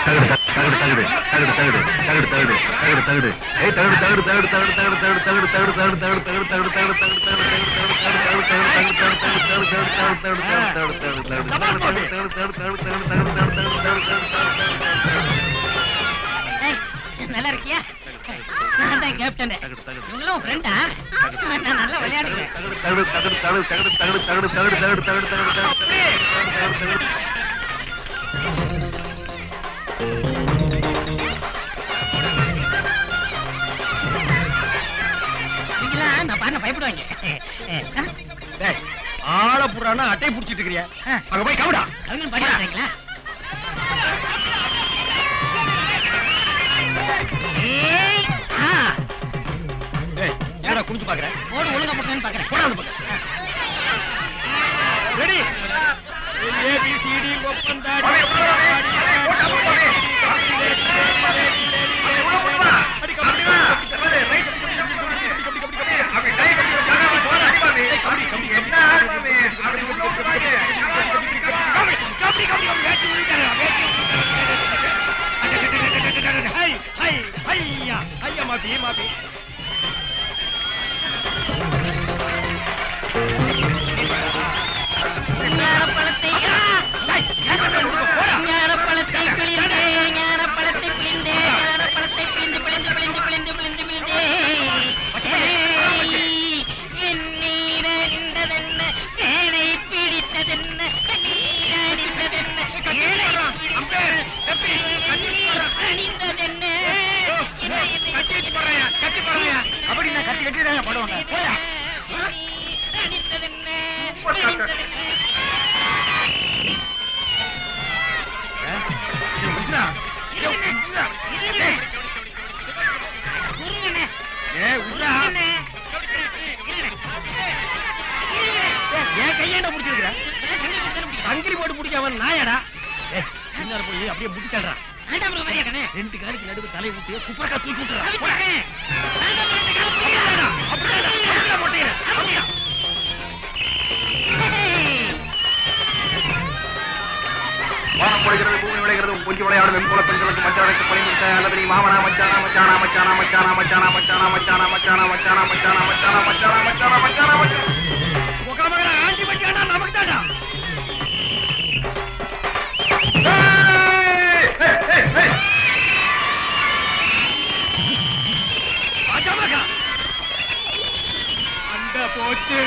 தகடு தகடு தகடு தகடு தகடு தகடு தகடு தகடு தகடு ஏய் தகடு தகடு தகடு தகடு தகடு தகடு தகடு தகடு தகடு தகடு தகடு தகடு தகடு தகடு ஏய், நல்லா இருக்கியா நான் தான் கேப்டன் இவங்களும் ஃப்ரெண்டா நான் நல்லா விளையாடுவேன் நீங்களாம் நான் பாருங்க பயப்படுவாங்க டேய், ஆள புறானா அட்டை புடிச்சிட்டு இருக்கிறியா அங்க போய் கவுடா கவிஞன் பாடி வர்றீங்களா ஏய், ஆ, டேய் ஏடா குனிஞ்சு பாக்குற போடு ஒழுங்கா போட்டேன்னு பாக்குறேன் போடா அந்த பக்கம் ரெடி ஏபிசிடி ஒப்பந்தாடி ஹை ஹை ஹையா ஹையா மாபி மாபி ஞானப்பழத்தை ஞானப்பழத்தை பிழிந்தே ஞானப்பழத்தை பிழிந்தே ஞானப்பழத்தை பிழிந்து பிழிந்து பிழிந்து பிழிந்து பிழிந்து பிழிந்தே ஏய், வெந்நீர் அறிந்ததென்ன தேனை பிடித்ததென்ன நீர் அறிந்ததென்ன ஏழை அணிந்ததென்ன அப்படி நான் கட்டி கட்டி தான் பாடுவாங்க போயா அணிந்ததென்ன பிழிந்ததென்ன குருங்கண்ணே ஏ உட்ரா குருங்கண்ணே ஏன் கையாண்ட முடிச்சிருக்கிற இதெல்லாம் சங்கிலி போட்டு தானே பிடிக்கும். சங்கிலி போட்டு பிடிக்காம நாயடா ஏ பின்னால போய் அப்படியே முடிச்சிடுறான் வேண்டாம் bro, வரியா கண்ணே. ரெண்டு காலுக்கு நடுவு தலை விட்டு குப்பரக்கா தூக்கி விட்டுறான் கவிக்கண்ணே. வேண்டாம் bro, இந்த காலம் பிடிக்காதடா. அப்படியே போட்டீங்க அப்படியா வானம் பொழிகிறது பூமி விளைகிறது கொஞ்சி விளையாடும் வெண்போல பெண்களுக்கு மச்சானுக்கு பணிமுட்ட அல்லது நீ மாமனா மச்சானா மச்சானா மச்சானா மச்சானா மச்சானா மச்சானா மச்சானா மச்சானா மச்சானா மச்சானா மச்சானா மச்சானா மச்சானா மச்சானா மச்சானா உங்க மகன ஆண்டி பட்டியாடா நமக்கு தாடா மகா அந்த போச்சு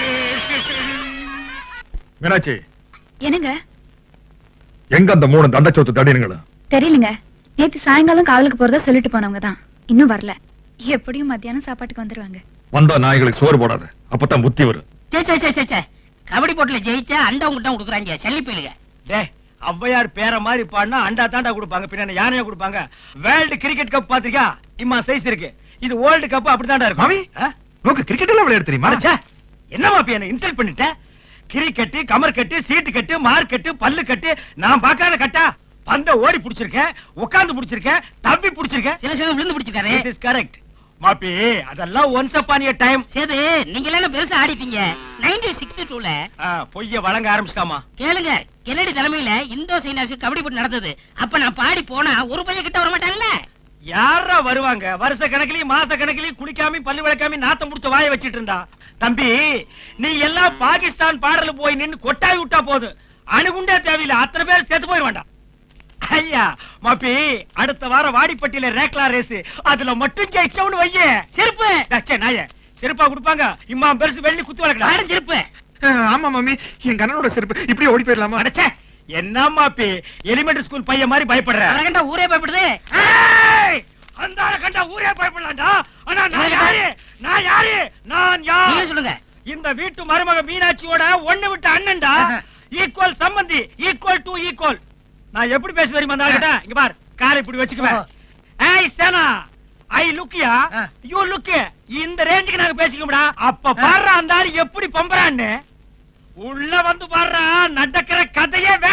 மீனாட்சி என்னங்க எங்க அந்த மூணு தண்டச்சோத்து தடினுங்களா தெரியலங்க நேத்து சாயங்காலம் காவலுக்கு போறதா சொல்லிட்டு போனவங்க தான் இன்னும் வரல எப்படியும் மத்தியானம் சாப்பாட்டுக்கு வந்துருவாங்க வந்தா நாய்களுக்கு சோறு போடாத அப்பதான் புத்தி வரும் சே, சே, சே, சே, சே. கபடி போட்டுல ஜெயிச்சா அண்டா உங்கள்கிட்ட கொடுக்குறாங்க சல்லி பயிலுங்க டேய் ஔவையார் பேர மாதிரி பாடினா அண்டா தாண்டா கொடுப்பாங்க பின்ன யானையா கொடுப்பாங்க வேர்ல்டு கிரிக்கெட் கப் பாத்திருக்கா இம்மா சைஸ் இருக்கு இது வேர்ல்டு கப் அப்படிதான்டா இருக்கும் மாமி, ஆ? நோக்கு கிரிக்கெட் எல்லாம் விளையாட தெரியுமா அடச்சே, என்ன மாப்பி என்ன இன்சல்ட் பண்ணிட்ட கிரிக்கெட்டு கமர் கட்டு சீட்டு கட்டு மார் கட்டு பல்லு கட்டு நான் பார்க்காத கட்டா பந்த ஓடி புடிச்சிருக்கேன் உட்கார்ந்து புடிச்சிருக்கேன் தப்பி புடிச்சிருக்கேன் சில சமயம் விழுந்து பிடிச்சிருக்காரு This is correct. மாப்பி அதெல்லாம் ஒன்ஸ் அப்பான் ஏ டைம் சேது நீங்க எல்லாம் பெருசா ஆடிட்டீங்க நைன்டீன் சிக்ஸ்டி டூல பொய்ய வழங்க ஆரம்பிச்சிட்டாமா கேளுங்க கென்னடி தலைமையில இந்தோ சைனாஸு கபடி போட்டு நடந்தது அப்ப நான் பாடி போனா ஒரு பையன் கிட்ட வர மாட்டாங்கல்ல யாரா வருவாங்க வருஷ கணக்கிலையும் மாச கணக்கிலையும் குளிக்காம பல்லு விளக்காம நாத்தம் முடிச்ச வாயை வச்சிட்டு இருந்தா தம்பி நீ எல்லாம் பாகிஸ்தான் பாடல போய் நின்னு கொட்டாய் விட்டா போதும் அணுகுண்டே தேவையில்லை அத்தனை பேர் செத்து போயிட வேண்டாம் ஐயா மாப்பி அடுத்த வாரம் வாடிப்பட்டியில ரேக்லா ரேஸ் அதுல மட்டும் ஜெயிச்சவனு வையே செருப்பு டச்சே நாயே செருப்பா கொடுப்பாங்க இம்மா பெருசு வெள்ளி குத்து வளர்க்கடா ஆடும் செருப்பு ஆமா மாமி என் கண்ணனோட செருப்பு இப்படி ஓடி போயிடலாமா அடச்சே என்ன மாப்பி எலிமெண்டரி ஸ்கூல் பையன் மாதிரி பயப்படுற அரகண்டா ஊரே பயப்படுது ஏய்! அந்த ஆளை கண்டா ஊரே பயப்படலாம்டா ஆனா நான் யாரு நான் யாரு நான் நீங்க யார் சொல்லுங்க இந்த வீட்டு மருமக மீனாட்சியோட ஒண்ணு விட்ட அண்ணன்டா ஈக்குவல் சம்பந்தி ஈக்குவல் டு ஈக்குவல் நான் எப்படி பேச தெரியுமா அந்த ஆளுகிட்ட இங்க பார் காரை இப்படி வச்சுக்குவேன் ஏய் சேனா ஐ லுக்கியா யூ லுக் இந்த ரேஞ்சுக்கு நாங்க பேசிக்கோம்டா அப்ப பாடுறா அந்த ஆளு எப்படி பம்பறான்னு உள்ள வந்து பாடுறா நடக்கிற கதையே வேற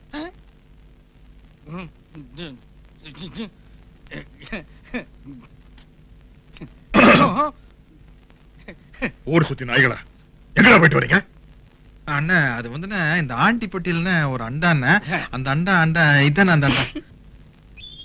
ஊர் சுத்தி நாய்களா எங்கடா போயிட்டு வரீங்க அண்ணா அது வந்துண்ணே இந்த ஆண்டி பட்டியல்னு ஒரு அண்டாண்ணே அந்த அண்டா அண்டா இதானே அந்த அண்டா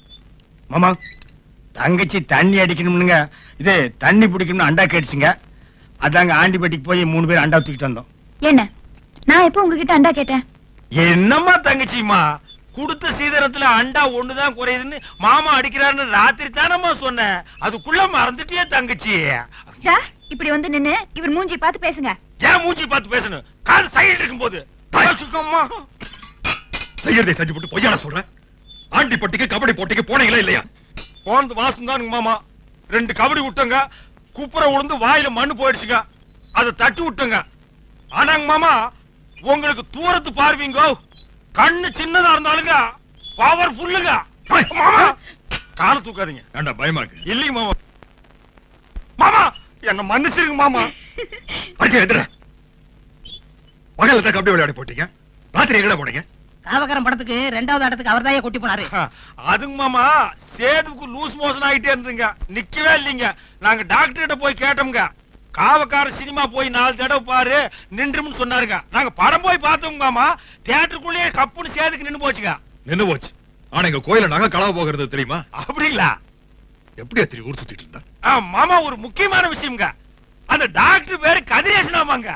மாமா தங்கச்சி தண்ணி அடிக்கணும்னுங்க இது தண்ணி பிடிக்கணும்னு அண்டா கேட்டுச்சுங்க அதாங்க ஆண்டிபட்டிக்கு போய் மூணு பேர் அண்டா தூக்கிட்டு வந்தோம் என்ன நான் எப்போ உங்ககிட்ட அண்டா கேட்டேன் என்னம்மா தங்கச்சிம்மா கொடுத்த சீதனத்துல அண்டா ஒண்ணுதான் குறையுதுன்னு மாமா அடிக்கிறாருன்னு ராத்திரி தானம்மா சொன்னேன் அதுக்குள்ள மறந்துட்டியே தங்கச்சி டா, இப்படி வந்து நின்னு இவர் மூஞ்சி பார்த்து பேசுங்க ஏன் மூஞ்சி பார்த்து பேசணும் காது சைடு இருக்கும்போது பேசுங்கம்மா. செய்யறதை செஞ்சு போட்டு பொய்யான சொல்றேன் ஆண்டி பட்டிக்கு கபடி போட்டிக்கு போனீங்களா இல்லையா போனது வாசம் தானுங்க மாமா ரெண்டு கபடி விட்டங்க குப்புற உளுந்து வாயில மண்ணு போயிடுச்சுங்க அதை தட்டி விட்டுங்க ஆனாங்க மாமா உங்களுக்கு தூரத்து பார்வீங்க கண்ணு சின்னதா இருந்தாலுங்க பவர்ஃபுல்லுங்க மாமா கால தூக்காதீங்க ஏண்டா பயமா இருக்கு இல்லைங்க மாமா மாமா என்ன மன்னிச்சிருங்க மாமா அடிச்சு எதிர பகல்ல தான் கபடி விளையாடி போட்டீங்க ராத்திரி எங்கடா போனீங்க காவக்காரன் படத்துக்கு ரெண்டாவது இடத்துக்கு அவர் தான் கூட்டி போனாரு அதுங்க மாமா சேதுவுக்கு லூஸ் மோஷன் ஆகிட்டே இருந்துங்க நிக்கவே இல்லைங்க நாங்க டாக்டர் கிட்ட போய் கேட்டோம்ங்க காவக்கார சினிமா போய் நாலு தடவை பாரு நின்றும்னு சொன்னாருங்க நாங்க படம் போய் பார்த்தோம் மாமா தியேட்டருக்குள்ளேயே கப்புன்னு சேதுக்கு நின்னு போச்சுங்க நின்னு போச்சு ஆனா எங்க கோயில நாங்க களவ போகிறது தெரியுமா அப்படிங்களா எப்படி அத்திரி ஊர் சுத்திட்டு இருந்தா ஆ, மாமா ஒரு முக்கியமான விஷயம்ங்க அந்த டாக்டர் பேரு கதிரேசனாமாங்க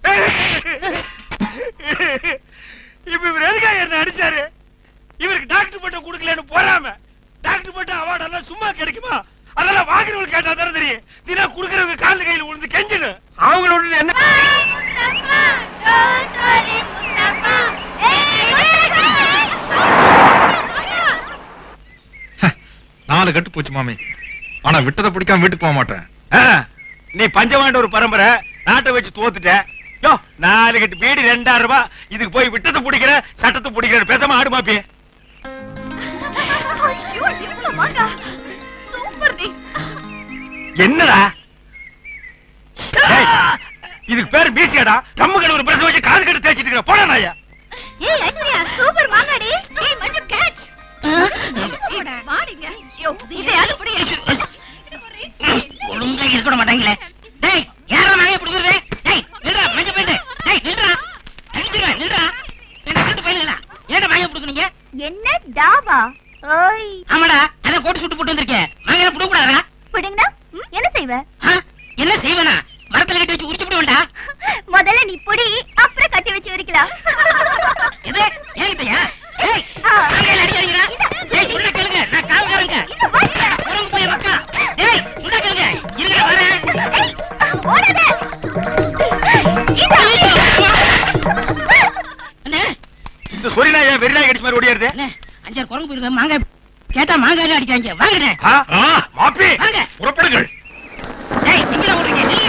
இப்ப இவர் எதுக்காக என்ன அடிச்சாரு இவருக்கு டாக்டர் பட்டம் கொடுக்கலன்னு போறாம டாக்டர் பட்டம் அவார்டு எல்லாம் சும்மா கிடைக்குமா அதெல்லாம் வாங்குறவங்க கேட்டா தானே தெரியும் தினம் குடுக்கறவங்க கால்ல கையில விழுந்து கெஞ்சனு அவங்களோட என்ன நாலு கட்டு போச்சு மாமி ஆனா விட்டதை பிடிக்காம வீட்டுக்கு போக மாட்டேன் ஆ, நீ பஞ்சவாண்ட ஒரு பரம்பரை நாட்டை வச்சு தோத்துட்ட யோ நாலு கட்டு பீடி ரெண்டாயிரம் ரூபாய் இதுக்கு போய் விட்டத்தை பிடிக்கிற சட்டத்தை பிடிக்கிற பேசாம ஆடு மாப்பி என்னடா டேய், இதுக்கு பேரு பீசியாடா கம்மு கடை ஒரு பிரசவ வச்சு காது கட்டு தேய்ச்சிட்டு இருக்கிற போடா நாயா ஏய் ஐஸ்வர்யா சூப்பர் மாங்காடி ஏய் மஞ்சு கேட்ச் வாடிங்க ஐயோ இதையாவது புடி ஒழுங்கா இருக்க மாட்டாங்களே டேய் யாரா நாயே பிடிக்கிறது டேய் நில்றா மஞ்ச போயிட்டு டேய் நில்றா அடிச்சுடா நில்றா என்ன கட்டு போயிடலாம் ஏன்டா வாங்க பிடிக்கணுங்க என்ன டாபா ஓய் ஆமாடா அத கோட்டு சுட்டு போட்டு வந்திருக்கேன் வாங்க பிடிக்க கூடாதா புடிங்கனா என்ன செய்வ என்ன செய்வேனா மரத்துல கட்டி வச்சு உரிச்சு விடுவேன்டா முதல்ல நீ புடி அப்புறம் கட்டி வச்சு விரிக்கலாம் எது ஏன்கிட்டயா ஏய் வாங்க அடிக்காதீங்கடா ஏய் சொல்ல கேளுங்க நான் காவல்காரங்க இந்த வாங்க உறவு போய் மக்கா ஏய் சொல்ல கேளுங்க இருங்க வரேன் ஏய் ஓடாத இந்த அண்ணே இந்த சொரி நாயா வெறி நாய் அடிச்ச மாதிரி ஓடியாருது அண்ணே அஞ்சாறு குரங்கு போயிருங்க மாங்காய் கேட்டா மாங்காய் அடிக்காங்க வாங்கண்ணே ஆ, ஆ, மாப்பி வாங்க புறப்படுங்கள் ஏய் இங்கதான் ஓடுறீங்க நீங்க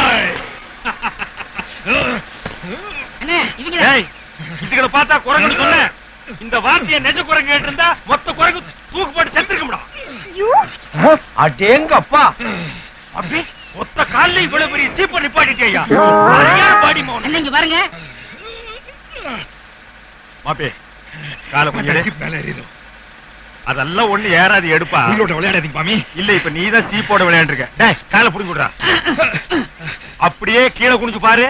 அண்ணே இவங்க ஏய் இதுகளை பார்த்தா குரங்குன்னு சொன்னேன் இந்த வார்த்தையை நெஜ குரங்கு கேட்டு இருந்தா மொத்த குரங்கு தூக்கு போட்டு செத்துருக்கும்டா யூ அடேங்க அப்பா அப்படி மொத்த கால்ல இவ்வளவு பெரிய சீப்ப நிப்பாட்டிட்டியா பாடி மௌனம் அண்ணே இங்க பாருங்க மாப்பி கால கொஞ்சம் ஜீப் மேல ஏறிடும் அதெல்லாம் ஒண்ணு ஏறாது எடுப்பா உங்களோட விளையாடாதீங்க மாமி இல்ல இப்ப நீதான் சீப்போட விளையாண்டு டேய் கால புடிங்க விடுறா அப்படியே கீழே குனிஞ்சு பாரு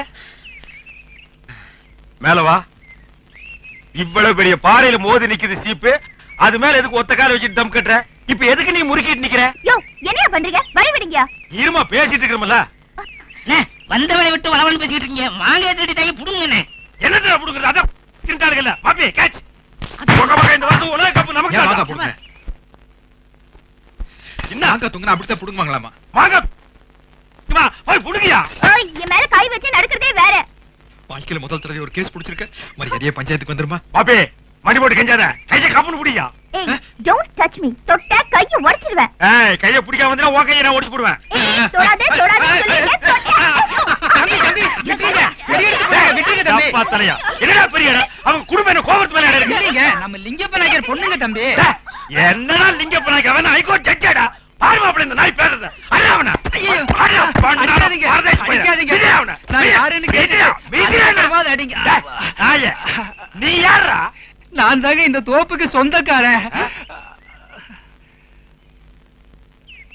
மேல வா இவ்வளவு பெரிய பாறையில மோதி நிக்குது சீப்பு அது மேல எதுக்கு ஒத்த கால வச்சுட்டு தம் கட்டுற இப்ப எதுக்கு நீ முறுக்கிட்டு நிக்கிற யோ என்னையா பண்றீங்க வழி விடுங்க இருமா பேசிட்டு இருக்கிறோம்ல அண்ணே வந்தவளை விட்டு வளவன் பேசிக்கிட்டு இருக்கீங்க மாங்காய் தேடிட்டாங்க புடுங்க அண்ணே என்னடா புடுங்குறது அதான் திண்டாடுகள்ல மாப்பி கேட்ச் பக்க பக்க இந்த வருஷம் உலக கப்பு நமக்கு ஏன் வாங்க தான்டா. போடுங்க என்ன நாங்க தூங்கினா அப்படித்தான் புடுங்குவாங்களாமா வாங்க வா, போய் புடுங்கியா ஓய் என் மேல கை வச்சு நடக்கிறதே வேற வாழ்க்கையில முதல் தடவை ஒரு கேஸ் புடிச்சிருக்க மரியாதையே பஞ்சாயத்துக்கு வந்துருமா மாப்பி மடி போட்டு கெஞ்சாத கைய கப்புன்னு புடியா ஏய் டோன்ட் டச் மீ தொட்டா கைய உடைச்சிடுவேன் ஏய் கைய பிடிக்காம வந்தா உன் கையை நான் ஒடிச்சு போடுவேன் ஏய் தொடாதே தொடாதே சொல்லிட்டே தொட்டா தம்பி, தம்பி, விட்டுருங்க. பெரிய இடத்துக்கு போங்க, விட்டுருங்க தம்பி. அப்பா தலையா என்னடா பெரிய இடம்? அவங்க குடும்பம் என்ன கோபத்து மேல இருக்கு இல்லைங்க நம்ம லிங்கப்ப நாயக்கர் பொண்ணுங்க தம்பி டேய், என்னடா லிங்கப்ப நாய்க்கு அவன் ஹைகோர்ட் ஜட்ஜாடா பாரு மாப்பிள்ள இந்த நாய் பேசுறது அட அவன ஐயோ. அட பண்ணா அடிக்காதீங்க. பரதேசி பையன். அடிக்காதீங்க. விடு அவன. நான் விடு. யாருன்னு விடுடா, விடுடா. அடிக்காதீங்க. அடிங்க. டேய், நாயே, நீ யாரா நான் தாங்க இந்த தோப்புக்கு சொந்தக்காரன்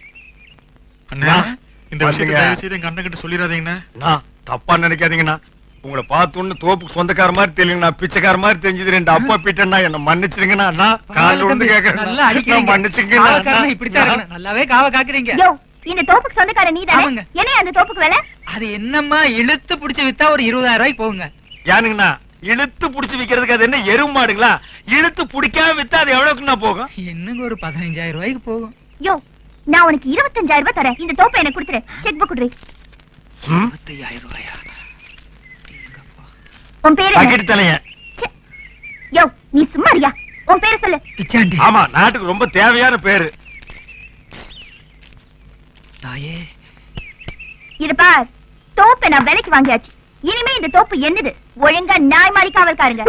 அண்ணா இந்த விஷயத்தை வந்துங்க. தயவு செய்து எங்க அண்ணன் கிட்ட சொல்லிடாதீங்கண்ணா நான் தப்பா நினைக்காதீங்கண்ணா உங்களை பார்த்தோன்னு தோப்புக்கு சொந்தக்கார மாதிரி தெரியல நான் பிச்சைக்கார மாதிரி தெரிஞ்சது ரெண்டு அப்பா பீட்டன்னா என்ன மன்னிச்சிருங்கண்ணா அண்ணா கால் விழுந்து கேக்குறேன் நல்லா அடிக்கிறீங்க மன்னிச்சுங்கண்ணா காவக்காரன் இப்படித்தான் இருக்கணும். நல்லாவே காவ காக்குறீங்க யோ இந்த தோப்புக்கு சொந்தக்கார நீ ஆமாங்க. என்ன அந்த தோப்புக்கு வேலை அது என்னம்மா இழுத்து புடிச்சு வித்தா ஒரு இருபதாயிரம் ரூபாய்க்கு போகுங்க ஏனுங்கண்ணா இழுத்து புடிச்சு விக்கிறதுக்கு அது என்ன எருவு மாடுங்களா இழுத்து புடிக்காம வித்தா அது எவ்வளவுக்குண்ணா போகும் என்னங்க ஒரு பதினஞ்சாயிரம் ரூபாய்க்கு போகும் யோ நான் உனக்கு இருபத்தஞ்சாயிரம் ரூபாய் தரேன் இந்த தோப்பை எனக்கு கொடுத்துரு செக் புக் குடுறி ம்? இருபத்தையாயிரம் ரூபாயா உன் பேரு என்ன? பக்கெட் தலைய ச்சே. யோ நீ சும்மா இருயா உன் பேரு சொல்லு பிச்சாண்டி ஆமா நாட்டுக்கு ரொம்ப தேவையான பேரு தாயே இது பார் தோப்பை நான் விலைக்கு வாங்கியாச்சு இனிமே இந்த தோப்பு என்னது ஒழுங்கா நாய் மாதிரி காவல்காருங்க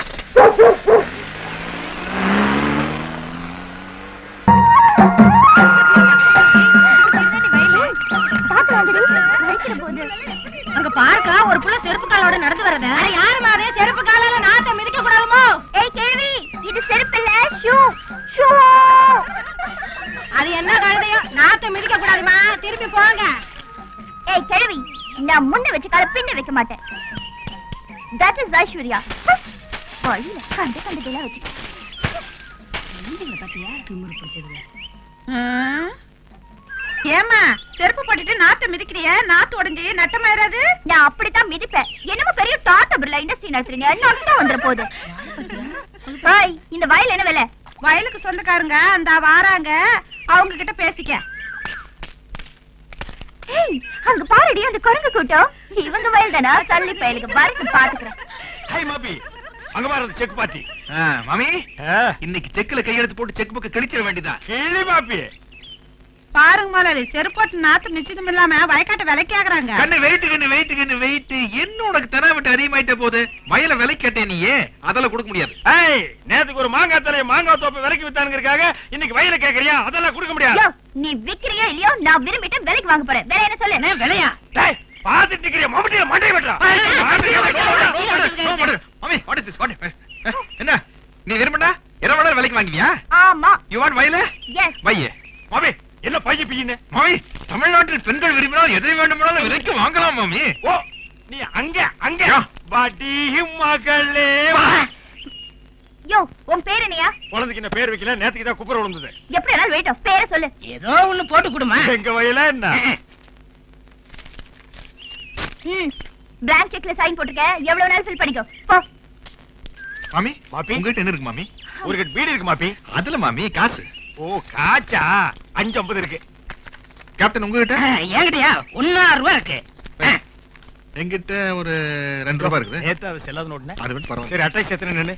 பாத்து வாங்குடி. வலிக்கிற போது. அங்க பார்க்கா ஒரு புள்ள செருப்பு காலோட நடந்து வரத யாருமா அதே செருப்பு காலால நாத்த மிதிக்க கூடாதுமோ ஏய் கேள்வி இது செருப்பு இல்ல ஷூ ஷூ அது என்ன கழுதையோ நாத்த மிதிக்க கூடாதுமா திருப்பி போங்க ஏய் கேள்வி நான் முன்ன வச்ச கால பின்ன வைக்க மாட்டேன் தட் இஸ் ஐஸ்வர்யா வழியில கண்ட கண்டதெல்லாம் வச்சு ஏமா செருப்பு போட்டுட்டு நாத்த மிதிக்கிறிய நாத்து உடைஞ்சு நட்டமாயிராது நான் அப்படித்தான் மிதிப்பேன் என்னமோ பெரிய டாட்டா பிர்லா இண்டஸ்ட்ரி நடத்துறீங்க நொட்டா வந்துட போகுது பாய் இந்த வயல் என்ன விலை வயலுக்கு சொந்தக்காரங்க அந்த வாராங்க அவங்க கிட்ட பேசிக்க ஏய் அங்க பாருடி அந்த குரங்கு கூட்டம் இவங்க வயல் தானா தள்ளி பயலுக்கு வரட்டு பாத்துக்கிறேன் ஹை மாபி அங்க பாரு செக் பாத்தி மாமி ஆ, இன்னைக்கு செக்ல கையெழுத்து போட்டு செக் புக்க கிழிச்சிட வேண்டியதான் கிளி மாப்பி பாருங்க முதலாளி செருப்போட்டு நாத்து மிச்சதும் இல்லாம வயக்காட்ட விலைக்கு ஆகுறாங்க கண்ணு வெயிட் கண்ணு வெயிட் கண்ணு வெயிட் என்ன உனக்கு தர விட்டு அதிகமாயிட்ட போகுது வயல விலை கேட்டேன் நீயே அதெல்லாம் கொடுக்க முடியாது ஏய் நேத்துக்கு ஒரு மாங்காய் தலைய மாங்காய் தோப்பு விலைக்கு வித்தானுங்கிறக்காக இன்னைக்கு வயல கேக்குறியா அதெல்லாம் கொடுக்க முடியாது யோ நீ விக்கிறியோ இல்லையோ நான் விரும்பிட்டு விலைக்கு வாங்க போறேன் வேற என்ன சொல்லு என்ன விலையா டேய் பாத்துட்டு நிக்கிறியா மம்முட்டியில மண்டைய வெட்டலாம் மாமி வாட் இஸ் திஸ் வாட் என்ன நீ விரும்பண்டா இருபது விலைக்கு வாங்குவியா ஆமா யூ வாண்ட் வயல எஸ் வையே மாமி என்ன பைய பையன்னு மாமி தமிழ்நாட்டில் பெண்கள் விரும்பினால் எதை வேண்டுமானாலும் விலைக்கு வாங்கலாம் மாமி ஓ நீ அங்க அங்க யா. பாட்டி மகளே யோ உன் பேர் என்னையா குழந்தைக்கு என்ன பேர் வைக்கல நேத்துக்கு தான் குப்புற விழுந்தது எப்படி வேணாலும் வெயிட்டோம் பேரை சொல்லு ஏதோ ஒண்ணு போட்டு கொடுமா எங்க வயல என்ன ம் பிளாங்க் செக்ல சைன் போட்டுக்க எவ்வளவு நேரம் ஃபில் பண்ணிக்கோ போ மாமி மாப்பி. உங்ககிட்ட என்ன இருக்கு மாமி ஒரு கட் பீடி இருக்கு மாப்பி அதுல மாமி காசு ஓ காச்சா அஞ்சு ஐம்பது இருக்கு கேப்டன் உங்ககிட்ட என்கிட்டயா ஒன்னாறு ரூபா இருக்கு என்கிட்ட ஒரு ரெண்டு ரூபாய் இருக்குது நேத்து அது செல்லாத நோட்டுனே அது மட்டும் பரவாயில்ல சரி அட்டைஸ் எத்தனை நின்னு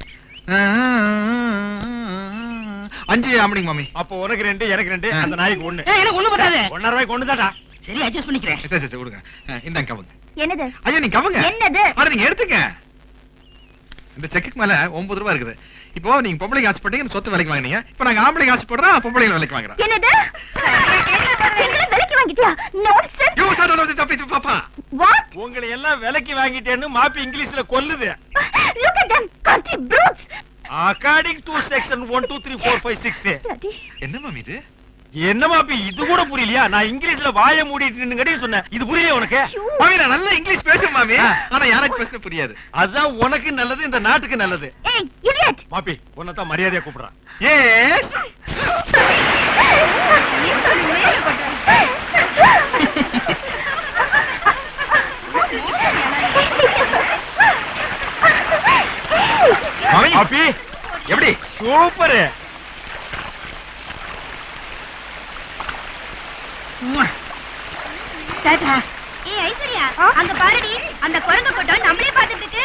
அஞ்சு ஆம்படிங்க மாமி அப்போ உனக்கு ரெண்டு எனக்கு ரெண்டு ஆ. அந்த நாய்க்கு ஒண்ணு ஏய், எனக்கு ஒண்ணு பத்தாது ஒன்னரை ரூபாய்க்கு ஒண்ணு தாடா சரி அட்ஜஸ்ட் பண்ணிக்கிறேன் சரி சரி சரி, கொடுங்க அஹ், இந்தாங்க கவுங்க என்னது ஐயா நீங்க கவுங்க என்னது அட நீங்க எடுத்துங்க இந்த செக்குக்கு மேல ஒன்பது ரூபாய் இருக்குது இப்போ நீங்க பொம்பளைக்கு ஆசைப்பட்டீங்க இந்த சொத்து விலைக்கு வாங்குனீங்க இப்போ நாங்க ஆம்பளைக்கு ஆசைப்படுறோம் பொம்பளைங்க விலைக்கு வாங்குறோம் என்னது எங்களை விலைக்கு வாங்கிட்டியா nonsense you sir don't stop it பாப்பா வாட் உங்களை எல்லாம் விலைக்கு வாங்கிட்டேன்னு மாப்பி இங்கிலீஷ்ல கொல்லுது look at them country brutes according to section one two three four five six bloody என்ன மாமி இது என்ன மாப்பி இது கூட புரியலையா நான் இங்கிலீஷ்ல வாய மூடிட்டு நின்னுங்கடி சொன்னேன் இது புரியலையா உனக்கு மாமி நான் நல்லா இங்கிலீஷ் பேசுவேன் மாமி ஆ. ஆனா யாருக்கு பேசுன புரியாது அதுதான் உனக்கு நல்லது இந்த நாட்டுக்கு நல்லது ஏய் idiot மாப்பி உன்னதான் மரியாதையா கூப்பிடுறான் எஸ் மாமி மாப்பி எப்படி சூப்பர் டாடா ஏய் ஐஸ்வர்யா அங்க பாருடி அந்த குரங்கு கூட்டம் நம்மளே பார்த்துட்டு இருக்கு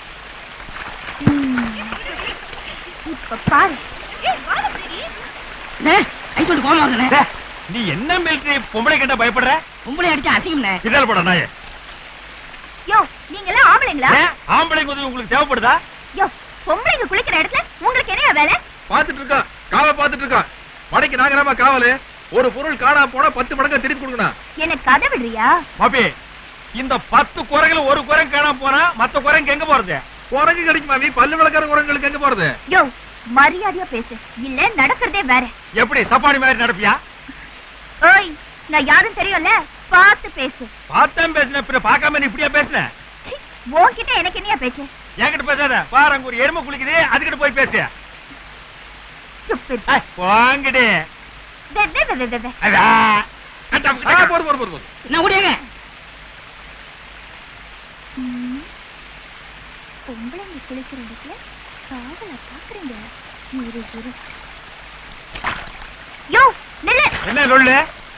இப்ப பாரு ஏய் வாழ புடி ஐசோடு கோமா வருதுண்ணே டே, நீ என்ன மிலிட்டரி பொம்பளை கிட்ட பயப்படுற பொம்பளை அடிச்சா அசிங்கம்ண்ணே கிடால் போட நாயே யோ நீங்க எல்லாம் ஆம்பளைங்களா ஏன்? ஆம்பளைங்க உதவி உங்களுக்கு தேவைப்படுதா யோ பொம்பளைங்க குளிக்கிற இடத்துல உங்களுக்கு என்ன வேலை பாத்துட்டு இருக்கான் காவ பாத்துட்டு இருக்கான் வடக்கு நாகராமா காவலு ஒரு பொருள் காணா போனா பத்து மடங்கா திருப்பி கொடுக்கணும் என்ன கதை விடுறியா மாப்பி இந்த பத்து குரங்குல ஒரு குரங்கு காணாம போனா மத்த குரங்கு எங்க போறது குரங்கு கிடைக்கும் மாமி பல்லு விளக்கார குரங்களுக்கு எங்க போறது யோ மரியாதையா பேசு இல்ல நடக்கிறதே வேற எப்படி சப்பாடி மாதிரி நடப்பியா ஓய் நான் யாரும் தெரியும்ல பார்த்து பேசு பார்த்தேன் பேசின பின்ன பார்க்காம நீ இப்படியா பேசின சி, உன்கிட்ட எனக்கு என்னையா பேச்சு என்கிட்ட பேசாத பாரு அங்க ஒரு எருமை குளிக்குது அதுகிட்ட போய் பேசு Stupid. வாங்கிடு டே, டே, டே, டே, டே, டே. போடு போடு போடு போடு நான் ஓடியாங்க ம். பொம்பளைங்க குளிக்கிற இடத்துல காதல பாக்குறீங்க இரு இரு யோ நில்லு என்ன சொல்லு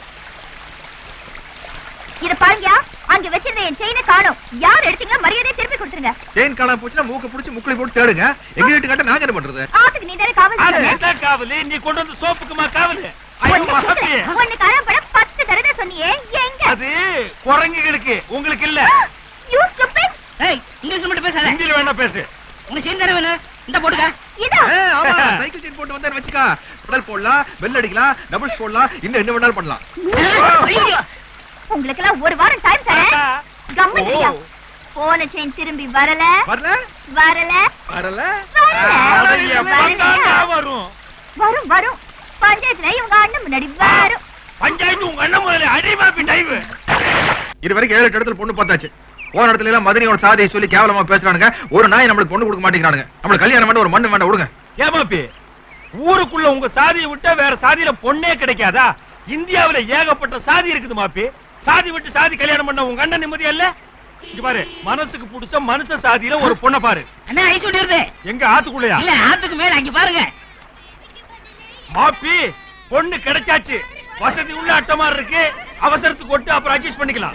இத பாருங்கயா அங்க வச்சிருந்த என் செயினை காணோம் யார் எடுத்தீங்க மரியாதையை திருப்பி கொடுத்துருங்க செயின் காணாம போச்சுன்னா மூக்க புடிச்சு முக்குளி போட்டு தேடுங்க எங்க வீட்டு காட்ட நாங்க என்ன பண்றது ஆத்துக்கு நீ தானே காவல் அது சொன்ன? என்ன காவலு நீ கொண்டு வந்து சோப்புக்குமா காவலு ஐயோ ஒண்ணு மகப்பி கொடுக்கல. ஒண்ணு காணாம போன பத்து தடவை சொன்னியே எங்க அது குரங்குகளுக்கு உங்களுக்கு இல்ல யூ ஸ்டூபிட் ஏய் இங்கிலீஷ் மட்டும் பேசாத ஹிந்தியில வேணா பேசு உனக்கு செய்தி தானே வேணும் இந்த போட்டுக்க இதா ஏ, ஆமா சைக்கிள் செயின் போட்டு வந்தா வச்சுக்கா பெடல் போடலாம் பெல் அடிக்கலாம் டபுள்ஸ் போடலாம் இன்னும் என்ன வேணாலும் பண்ணலாம் ஐயோ உங்களுக்கு எல்லாம் ஒரு வாரம் டைம் தரேன் கம்மன் ஓ. இருக்கியா? போன செயின் திரும்பி வரல வரல வரல வரல அட, வரல எப்பதான்டா வரும் வரும் வரும் பஞ்சாயத்துல இவங்க அண்ணன் முன்னாடி வரும் பஞ்சாயத்து உங்க அண்ணன் முதல்ல அடிமாப்பி டைவு இது வரைக்கும் ஏழு எட்டு இடத்துல பொண்ணு பார்த்தாச்சு போன இடத்துல எல்லாம் மதுரையோட சாதியை சொல்லி கேவலமா பேசுறானுங்க ஒரு நாய் நம்மளுக்கு பொண்ணு கொடுக்க மாட்டேங்கிறானுங்க நம்மளுக்கு கல்யாணம் பண்ண ஒரு மண்ணு வேண்டாம் விடுங்க ஏமாப்பி ஊருக்குள்ள உங்க சாதியை விட்டா வேற சாதியில பொண்ணே கிடைக்காதா இந்தியாவுல ஏகப்பட்ட சாதி இருக்குது மாப்பி சாதி விட்டு சாதி கல்யாணம் பண்ண உங்க அண்ணன் நிம்மதியா இல்ல இங்க பாரு மனசுக்கு புடிச்ச மனுஷ சாதியில ஒரு பொண்ணை பாரு அண்ணா ஐஸ் சொல்லிருது எங்க ஆத்துக்குள்ளயா இல்ல ஆத்துக்கு மேல அங்க பாருங்க மாப்பி பொண்ணு கிடைச்சாச்சு வசதி உள்ள அட்டமா இருக்கு அவசரத்துக்கு ஒட்டு அப்புறம் அட்ஜஸ்ட் பண்ணிக்கலாம்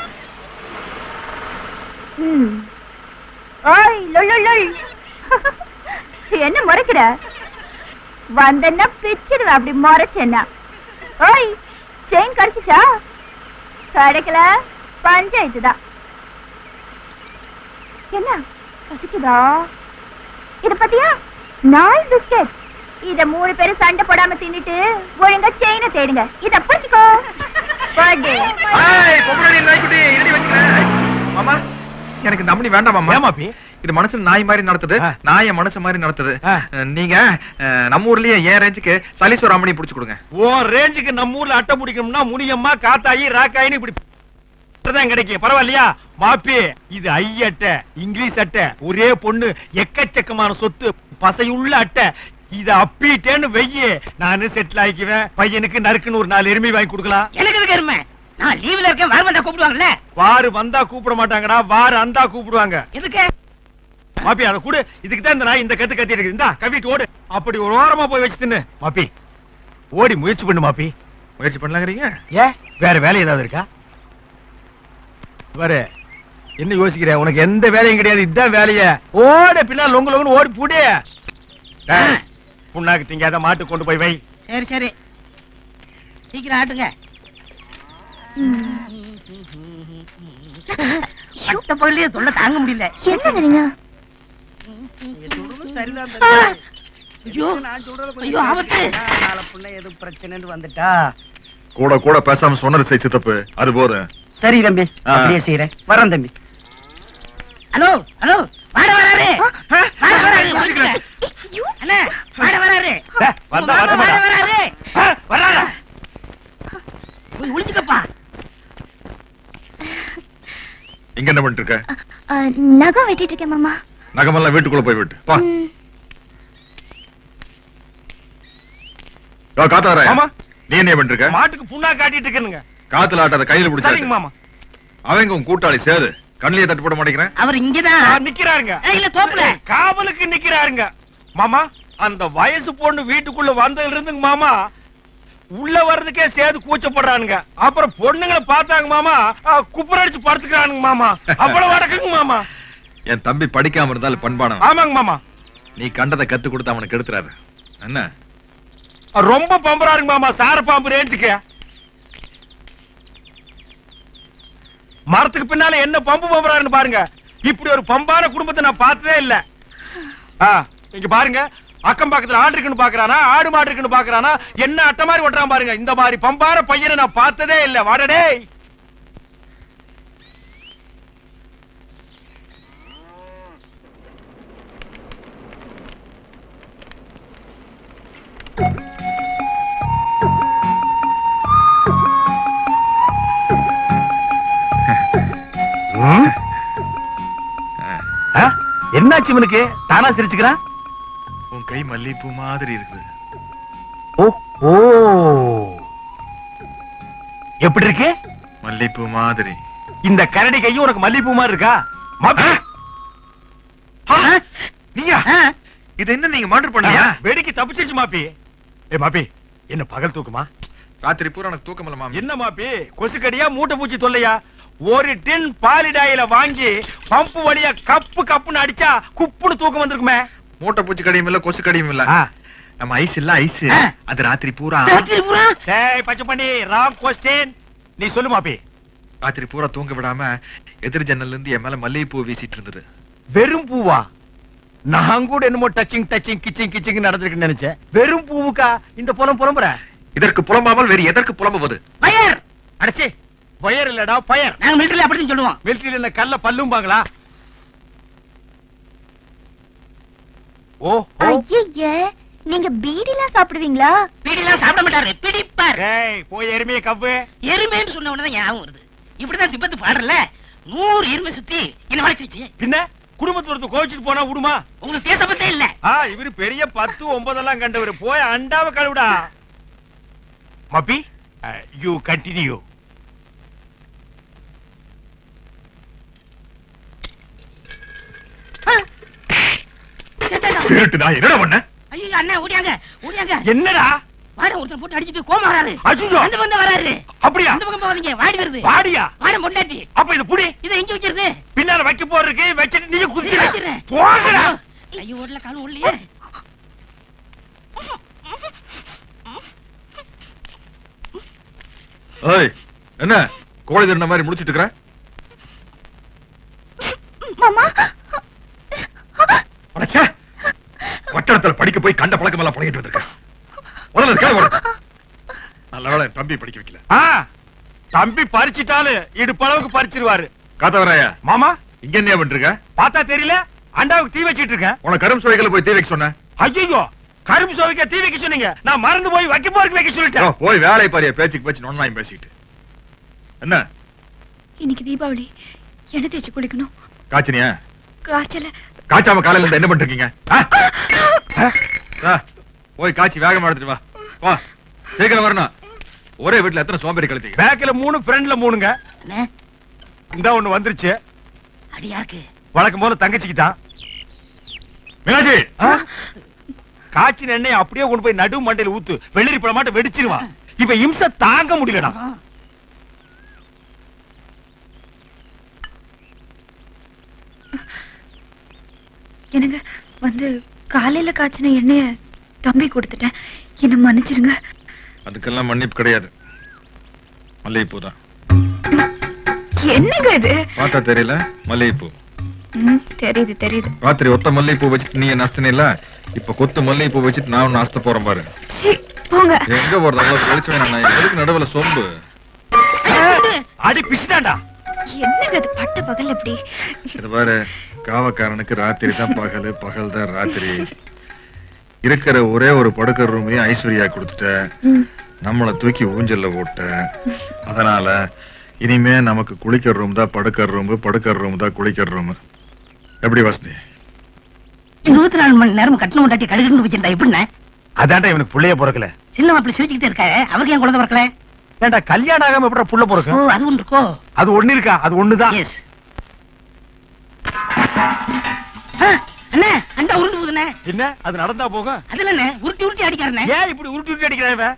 ம். ஓய் லொல் லொல் லொல். என்ன முறைக்கிற வந்தன்னா பிச்சிடுவேன் அப்படி முறைச்சேன்னா ஓய் செயின் கிடைச்சிச்சா கிடைக்கல பஞ்சாயத்து தான் என்ன பசிக்குதா இத பத்தியா நாய் பிஸ்கட் இத மூணு பேரும் சண்டை போடாம தின்னுட்டு ஒழுங்கா செயினை தேடுங்க இத பிடிச்சுக்கோ பர்த்டே ஏய், பொம்பளை நாய்க்குட்டி, இருடி வைக்கிறேன். மாமா எனக்கு இந்த அம்மனி வேண்டாம் மாமா ஏமாப்பி இது மனுஷன் நாய் மாதிரி நடத்துது ஆ. நாய மனுஷன் மாதிரி நடத்துது ஆ. அஹ், நீங்க அஹ், நம்ம ஊர்லயே ஏன் ரேஞ்சுக்கு சலீஸ்வர அம்மனி புடிச்சு கொடுங்க உன் ரேஞ்சுக்கு நம்ம ஊர்ல அட்டை பிடிக்கணும்னா முனியம்மா காத்தாயி ராக்காயின்னு இப்படி தான் கிடைக்கும் பரவாயில்லையா மாப்பி இது ஐ அட்டை இங்கிலீஷ் அட்டை ஒரே பொண்ணு எக்கச்சக்கமான சொத்து பசையுள்ள அட்டை இத அப்பிட்டேன்னு வெய்யி நானு செட்டில் ஆயிக்குவேன் பையனுக்கு நறுக்குன்னு ஒரு நாலு எருமை வாங்கி கொடுக்கலாம் எனக்கு எதுக்கு எருமை நான் லீவ்ல இருக்கேன் வர வந்தா கூப்பிடுவாங்கல்ல வாரு வந்தா கூப்பிட மாட்டாங்கடா வாரு அந்தா கூப்பிடுவாங்க எதுக்கு மாப்பி அதை கூட இதுக்கு தான் இந்த நாய் இந்த கத்து கத்தி இருக்குது இந்தா கவிட்டு ஓடு அப்படி ஒரு ஓரமா போய் வச்சு தின்னு மாப்பி ஓடி முயற்சி பண்ணு மாப்பி முயற்சி பண்ணலாங்கிறீங்க ஏ வேற வேலை ஏதாவது இருக்கா பாரு என்ன யோசிக்கிற உனக்கு எந்த வேலையும் கிடையாது இதுதான் வேலைய ஓட பின்னால் லொங்கு லொங்குன்னு ஓடி புடி டேய், புண்ணாக்கு திங்காத மாட்டு கொண்டு போய் வை சரி சரி சீக்கிரம் ஆட்டுங்க பட்ட பகலையே தொல்லை தாங்க முடியல என்னங்க நீங்க ஐயோ ஐயோ ஆபத்து எதுவும் பிரச்சனைன்னு வந்துட்டா கூட கூட பேசாம சொன்னது செய்ச்சு தப்பு அது போதும் சரி தம்பி ஆ. அப்படியே செய்யறேன் வரேன் தம்பி ஹலோ ஹலோ வாட வராரு வாட வராரு வந்துருங்க. அண்ணா வாட வராரு டேய், வந்தா வாட வரமாடா. வராரு ஆ, வராதா போய் ஒளிச்சுக்கப்பா இங்க என்ன பண்ணிட்டு இருக்க நகம் வெட்டிட்டு இருக்கேன் மாமா நகமெல்லாம் வீட்டுக்குள்ள போய் விட்டு பா ம். யோ, காத்தாரே மாமா. நீ என்ன பண்ணிட்டு இருக்க மாட்டுக்கு புண்ணா காட்டிட்டு இருக்கேனுங்க காத்துல ஆட்டாத கையில சரிங்க பிடிச்சாரு மாமா அவங்க உன் கூட்டாளி சேது கண்ணிலே தட்டு போட மாட்டேங்கிறேன் அவர் ஆ, இங்கதான் நிக்கிறாருங்க ஏய், இல்ல, தோப்புல. காவலுக்கு நிக்கிறாருங்க மாமா அந்த வயசு பொண்ணு வீட்டுக்குள்ள வந்ததுல இருந்துங்க மாமா உள்ள வர்றதுக்கே சேது கூச்சப்படுறானுங்க அப்புறம் பொண்ணுங்களை பார்த்தாங்க மாமா ஆ, குப்புரடிச்சு படுத்துக்கிறானுங்க மாமா அவ்வளவு அடக்குங்க மாமா என் தம்பி படிக்காம இருந்தாலும் பண்பானம் ஆமாங்க மாமா நீ கண்டதை கத்து கொடுத்து அவனுக்கு எடுத்துறாரு என்ன ரொம்ப பம்புறாருங்க மாமா சார பாம்பு ரேஞ்சுக்கு மரத்துக்கு பின்னால என்ன பம்பு பம்புறாருன்னு பாருங்க இப்படி ஒரு பம்பான குடும்பத்தை நான் பார்த்ததே இல்ல ஆ, இங்க பாருங்க அக்கம் பக்கத்துல ஆடு இருக்குன்னு பாக்குறானா ஆடு மாடு இருக்குன்னு பாக்குறானா என்ன அட்டை மாதிரி ஓட்டுறான் பாருங்க இந்த மாதிரி பம்பான பையனை நான் பார்த்ததே இல்ல வாடடே என்னாச்சு இவனுக்கு தானா சிரிச்சுக்கிறான் உன் கை மல்லிகைப்பூ மாதிரி இருக்குது ஓ ஓ எப்படி இருக்கு மல்லிகைப்பூ மாதிரி இந்த கரடி கையும் உனக்கு மல்லிப்பூ மாதிரி இருக்கா மாப்பி. ஆ, நீயா இது என்ன நீங்க மர்டர் பண்ணியா வெடிக்கு தப்பிச்சிருச்சு மாப்பி ஏ மாப்பி என்ன பகல் தூக்குமா ராத்திரி பூரா எனக்கு தூக்கம் இல்ல மாமி என்ன மாப்பி கொசுக்கடியா மூட்டை பூச்சி தொல்லையா ஒரு டின் பாலிடாயில வாங்கி பம்பு வழியா கப்பு கப்புன்னு அடிச்சா குப்புன்னு தூக்கம் வந்திருக்குமே மூட்டை பூச்சி கடியும் இல்ல கொசு கடியும் இல்ல ஆ. நம்ம ஐஸ் இல்ல ஐஸ் ஆ. அது ராத்திரி பூரா ராத்திரி பூரா டேய் பச்சை பண்ணி ராங் கொஸ்டின் நீ சொல்லு மாப்பி ராத்திரி பூரா தூங்க விடாம எதிர் ஜன்னல்ல இருந்து என் மேல மல்லிகைப்பூ வீசிட்டு இருந்தது வெறும் பூவா நான் கூட என்னமோ டச்சிங் டச்சிங் கிச்சிங் கிச்சிங் நடந்திருக்குன்னு நினைச்சேன் வெறும் பூவுக்கா இந்த புலம் புலம்புற இதற்கு புலம்பாமல் வேறு எதற்கு புலம்புவது பயர் அடச்சே பயர் இல்லடா பயர் நாங்க மிலிட்டரியில அப்படிதான் சொல்லுவோம் மிலிட்டரியில இந்த கல்ல பல்லும்பாங்களா ஓ ஓ ஐயே நீங்க பீடிலாம் சாப்பிடுவீங்களா பீடிலாம் சாப்பிட மாட்டாரு பிடிப்பார் டேய் போய் எருமையை கவ்வு எருமைன்னு சொன்ன உடனே ஞாபகம் வருது இப்படிதான் திப்பத்து பாடுறல நூறு எருமை சுத்தி என்ன வளர்ச்சிச்சு பின்ன குடும்பத்துல ஒருத்தர் கோவிச்சுட்டு போனா விடுமா உங்களுக்கு தேசப்பத்தே இல்ல ஆ இவரு பெரிய பத்து ஒன்பதெல்லாம் கண்டவர் போய் அண்டாவ கழுவிடா மப்பி யூ கண்டினியூ திருட்டு நான் என்னடா பண்ண ஐயோ அண்ணா ஓடியாங்க ஓடியாங்க என்னடா வாட ஒருத்தர் போட்டு அடிச்சிட்டு கோமா வராரு அய்யோ. அந்த பக்கம் வராரு அப்படியா அந்த பக்கம் போகாதீங்க வாடி வருது வாடியா வாட பொண்டாட்டி அப்ப இது புடி இதை எங்க வச்சிருது பின்னால வைக்க போறதுக்கு வச்சிட்டு நீ இதை குதிச்சு வச்சிடுறேன். போகடா ஐயோ ஓடல காலும் ஓடலையே ஏய் என்ன கோழி திருந்த மாதிரி முடிச்சிட்டு இருக்கிற மாமா அடச்சே வட்டடத்துல படிக்க போய் கண்ட பழக்கம் எல்லாம் பழகிட்டு வந்திருக்க முதல்ல கேளு உனக்கு. நல்ல வேளை என் தம்பி படிக்க வைக்கல ஆ தம்பி பறிச்சிட்டாலு இடுப்பளவுக்கு பறிச்சிருவாரு காத்தவராயா மாமா இங்க என்ன பண்ணிருக்க பார்த்தா தெரியல அண்டாவுக்கு தீ வச்சிட்டு இருக்கேன் உனக்கு கரும் சுவைகளை போய் தீ வைக்க சொன்னேன் ஐயோ கரும்பு சுவைக்க தீ வைக்க சொன்னீங்க நான் மறந்து போய் வைக்க போறதுக்கு வைக்க யோ, சொல்லிட்டேன் போய் வேலை பாரிய பேச்சுக்கு பேச்சு நொன்னாயும் பேசிக்கிட்டு என்ன இன்னைக்கு தீபாவளி எண்ணெய் தேய்ச்சி குளிக்கணும் காய்ச்சனியா காய்ச்சல காய்ச்சாம காலையில இருந்து என்ன பண்ணிட்டு இருக்கீங்க ஆ? ஆ, போய் காய்ச்சி வேகமா எடுத்துட்டு வா வா சீக்கிரம் வரணும் ஒரே வீட்டுல எத்தனை சோம்பேறி கழுத்தீங்க பேக்ல மூணு ஃப்ரண்ட்ல மூணுங்க அண்ணே இந்த ஒண்ணு வந்துருச்சு அடி யாருக்கு வழக்கம் போல தங்கச்சிக்கு தான் மீனாட்சி காய்ச்சின எண்ணெய் அப்படியே கொண்டு போய் நடு மண்டையில ஊத்து வெள்ளரி பழ மாட்ட வெடிச்சிருவான் இப்ப இம்சை தாங்க முடியலடா எனக்கு வந்து காலையில காய்ச்சின எண்ணெய தம்பி கொடுத்துட்டேன் என்ன மன்னிச்சிருங்க அதுக்கெல்லாம் மன்னிப்பு கிடையாது மல்லிகைப்பூ தான் என்னங்க இது பார்த்தா தெரியல மல்லிகைப்பூ ம், தெரியுது தெரியுது ராத்திரி ஒத்த மல்லிகைப்பூ வச்சுட்டு நீ நஷ்டனே இல்ல இப்ப கொத்து மல்லிகைப்பூ வச்சுட்டு நான் நாஸ்த போறேன் பாரு சீ, போங்க எங்க போறது அவ்வளவு வெளிச்சம் வேணாம் நான் எதுக்கு நடுவுல சொம்பு அடி பிச்சுட்டாண்டா என்னங்க இது பட்ட பகல் அப்படி இது பாரு காவக்காரனுக்கு ராத்திரி தான் பகல் பகல் தான் ராத்திரி இருக்கிற ஒரே ஒரு படுக்கை ரூமையும் ஐஸ்வர்யா கொடுத்துட்ட ம், நம்மளை தூக்கி ஊஞ்சல்ல போட்ட அதனால இனிமே நமக்கு குளிக்கிற ரூம் தான் படுக்கிற ரூம் படுக்கிற ரூம் தான் குளிக்கிற ரூம் எப்படி வசதி இருபத்தி நாலு மணி நேரம் கட்டணம் முட்டாட்டி கடுகுன்னு வச்சிருந்தா எப்படிண்ணே அதான்டா இவனுக்கு புள்ளைய பிறக்கல சின்ன மாப்பிள்ளை சிரிச்சுக்கிட்டே இருக்காரு அவருக்கு ஏன் குழந்தை பிறக்கல ஏன்டா கல்யாணம் ஆகாம எப்படி புள்ள ஓ பிறக்கும் அது ஒன்று இருக்கோ அது ஒண்ணு இருக்கா அது ஒண்ணுதான் எஸ் அண்ணே அண்டா உருண்டு போகுதுண்ணே என்ன அது நடந்தா போகும் அதுல என்ன உருட்டி உருட்டி அடிக்காருண்ணே ஏன் இப்படி உருட்டி உருட்டி அடிக்கிறான் இவன்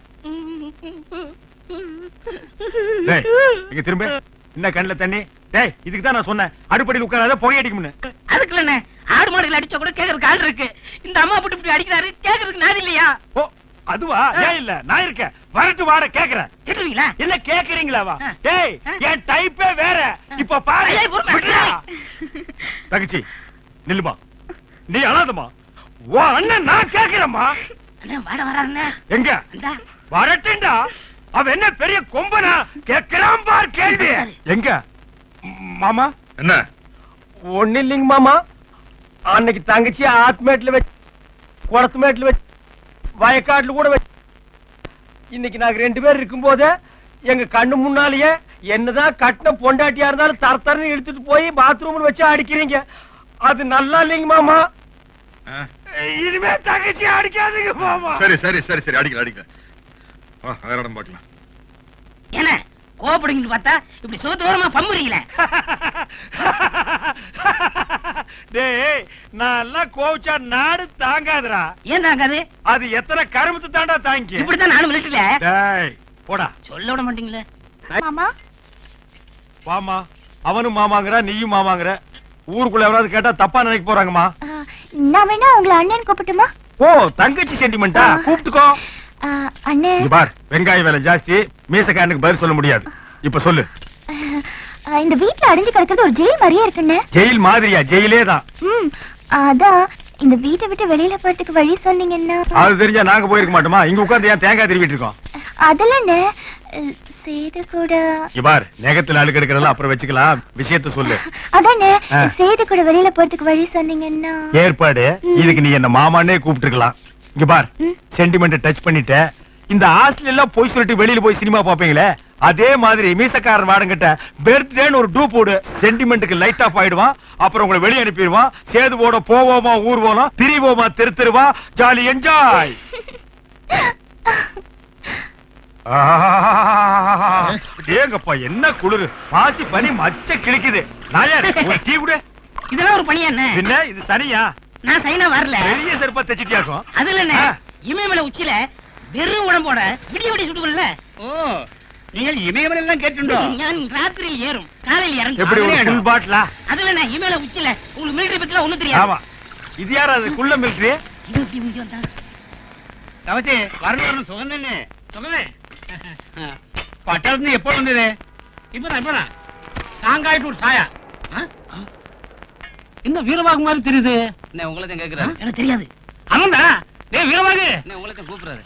டேய் இங்க திரும்ப என்ன கண்ணுல தண்ணி டேய் இதுக்கு தான் நான் சொன்னேன் அடுப்படியில் உட்காராத புகை அடிக்கும்னு அதுக்கு இல்லண்ணே ஆடு மாடுகள் அடிச்சா கூட கேக்குறதுக்கு ஆள் இருக்கு இந்த அம்மா போட்டு இப்படி அடிக்கிறாரு கேக்குறதுக்கு நாது இல்லையா ஓ அதுவா ஏன் இல்ல நான் இருக்கேன் வரட்டு வாட கேக்குறேன் கேட்டுருவீங்களா என்ன கேக்குறீங்களா வா ஆ. டேய் ஆ. என் டைப்பே வேற இப்ப பாரு ஐயா, பொறுமை. விட்றா. தங்கச்சி நில்லுமா நீ அழாதமா ஓ அண்ணன் நான் கேக்குறேம்மா அண்ணே வாட வராருண்ணே எங்க இந்தா வரட்டுண்டா அவன் என்ன பெரிய கொம்பனா கேக்குறான் பார் கேள்வி எங்க ம், மாமா என்ன ஒண்ணு இல்லைங்க மாமா அன்னைக்கு தங்கச்சி ஆத்மேட்ல வச்சு குளத்து மேட்ல வச்சு வயக்காட்டுல கூட வச்சு இன்னைக்கு நாங்க ரெண்டு பேர் இருக்கும்போது எங்க கண்ணு முன்னாலேயே என்னதான் கட்டின பொண்டாட்டியா இருந்தாலும் தர தரன்னு இழுத்துட்டு போய் பாத்ரூம்ல வச்சு அடிக்கிறீங்க அது நல்லா இல்லைங்க மாமா ஆ? இனிமே தங்கச்சி அடிக்காதீங்க மாமா சரி சரி சரி சரி அடிக்கல அடிக்கல வா, வேற இடம் பார்க்கலாம் என்ன கோபப்படுங்கன்னு பார்த்தா இப்படி சுகத்தோரமா பம்புறீங்களே டேய் நான் எல்லாம் கோவிச்சா நாடு தாங்காதுடா ஏன் தாங்காது அது எத்தனை கருமத்து தாண்டா தாங்கி இப்படித்தான் நானும் மிலிட்டரியில டேய் போடா சொல்ல விட மாட்டீங்களே மாமா வாமா அவனும் மாமாங்கற நீயும் மாமாங்கற ஊருக்குள்ள எவராவது கேட்டா தப்பா நினைக்க போறாங்கம்மா ஆ, நான் வேணா உங்களை அண்ணன் கூப்பிட்டுமா ஓ தங்கச்சி சென்டிமெண்டா ஆ. கூப்பிட்டுக்கோ ஆ, அண்ணே இங்க பார் வெங்காய விலை ஜாஸ்தி மீசக்காரனுக்கு பதில் சொல்ல முடியாது இப்ப சொல்லு ஆ, இந்த வீட்ல அடைஞ்சு கிடக்கிறது ஒரு ஜெயில் மாதிரியே இருக்குண்ணே ஜெயில் மாதிரியா ஜெயிலே தான் ம் அதான் இந்த வீட்டை விட்டு வெளியில போறதுக்கு வழி சொன்னீங்கன்னா அது தெரிஞ்சா நாங்க போயிருக்க மாட்டோமா இங்க உட்கார்ந்து ஏன் தேங்காய் திருவிட்டு இருக்கோம் அதெல்லாம்ண்ணே சேது கூட இங்க பார் நெகத்துல அழுக்கு எடுக்கிறதெல்லாம் அப்புறம் வச்சுக்கலாம் விஷயத்த சொல்லு அதானே ஆ. சேது கூட வெளியில போறதுக்கு வழி சொன்னீங்கன்னா ஏற்பாடு ம். இதுக்கு நீ என்ன மாமானே கூப்பிட்டுருக்கலாம் இங்க பார் ம். சென்டிமெண்ட் டச் பண்ணிட்ட இந்த ஹாஸ்டல் எல்லாம் போய் சொல்லிட்டு வெளியில போய் சினிமா பாப்பீங்களே அதே மாதிரி மீசக்காரன் வாடங்கிட்ட பர்த்டேன்னு ஒரு டூ போடு சென்டிமெண்ட்டுக்கு லைட் ஆஃப் ஆயிடுவான் அப்புறம் உங்களை வெளியே அனுப்பிடுவான் சேது போட போவோமா ஊர் போலாம் திரிவோமா தெரு தெருவா ஜாலி என்ஜாய் ஏங்கப்பா என்ன குளிரு பாசி பனி மச்ச கிழிக்குது நாயார் ஒரு டீ குடு இதெல்லாம் ஒரு பணியா என்ன பின்ன இது சனியா நான் சைனா வரல பெரிய செருப்பா தச்சிட்டியாக்கும் அதுல என்ன ஆ. இமயமலை உச்சில வெறும் உடம்போட விடிய விடிய சுட்டுக்கொள்ள ஓ நீங்கள் இமயமலை எல்லாம் கேட்டுண்டோ நான் ராத்திரியில் ஏறும் காலையில் இறங்கும் எப்படி ஒரு அதுல ஃபுல் பாட்டிலா அதுல என்ன இமயமலை உச்சில உங்களுக்கு மிலிட்டரி பத்தில ஒண்ணும் தெரியாது ஆமா இது யார் அது குள்ள மிலிட்டரி இது எப்படி முந்தி வந்தா தவசி வரணும் வரணும் சுகம் தானே சுகமே பட்டாளத்துல எப்போ வந்தது இப்பதான் இப்பதான் சாங்காயிட்டு ஒரு சாயா ஆ? ஆ. என்ன வீரபாகு மாதிரி தெரியுது என்ன உங்களை தான் கேக்குறாரு எனக்கு தெரியாது அவன்டா டேய் வீரபாகு என்ன உங்களை தான் கூப்பிடுறாரு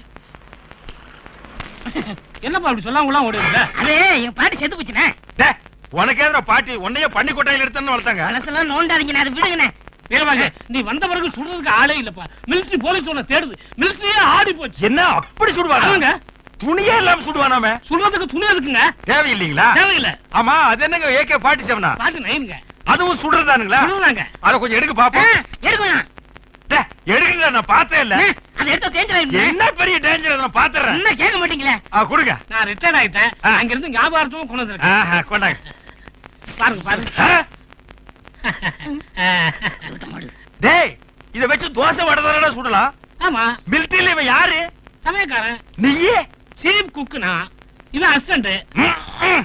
என்னப்பா அப்படி சொல்லாம ஓடுறீங்க அது என் பாட்டி செத்து போச்சுனே டேய், உனக்கு எதிர பாட்டி உன்னைய பண்ணி கொட்டையில எடுத்தான்னு வளர்த்தாங்க மனசெல்லாம் நோண்டாதீங்க அதை விடுங்கண்ணே வீரபாகு நீ வந்த பிறகு சுடுறதுக்கு ஆளே இல்லப்பா மிலிட்டரி போலீஸ் உன்னை தேடுது மிலிட்டரியே ஆடி போச்சு என்ன அப்படி சுடுவாங்க ஆமாங்க துணியே இல்லாம சுடுவானாமே சுடுறதுக்கு துணி எதுக்குங்க தேவையில்லைங்களா தேவையில்லை ஆமா அது என்னங்க ஏகே பாட்டி செவனா பாட்டு நைனுங்க அதுவும் சுடுறதானுங்களா சுடுறாங்க அத கொஞ்சம் எடுக்க பாப்போம் எடுக்கணும் டேய், எடுங்க நான் பார்த்தே இல்ல அதை எடுத்து தேஞ்சலாயிருந்தேன் என்ன பெரிய டேஞ்சர் நான் பாத்துறேன் என்ன கேட்க மாட்டீங்களே ஆ கொடுங்க நான் ரிட்டையர் ஆயிட்டேன் ஆ. அங்க இருந்து ஞாபகார்த்தமும் கொண்டு வந்திருக்கேன் ஆஹா, கொண்டாங்க பாருங்க பாருங்க ஆ, சுத்த மாடு. டேய் இத வச்சு தோசை வடை சுடலாம் ஆமா மிலிட்டரியில இவன் யாரு சமயக்காரன் நீயே சீப் குக்குனா இவன் அசிஸ்டன்ட் ம், ம்.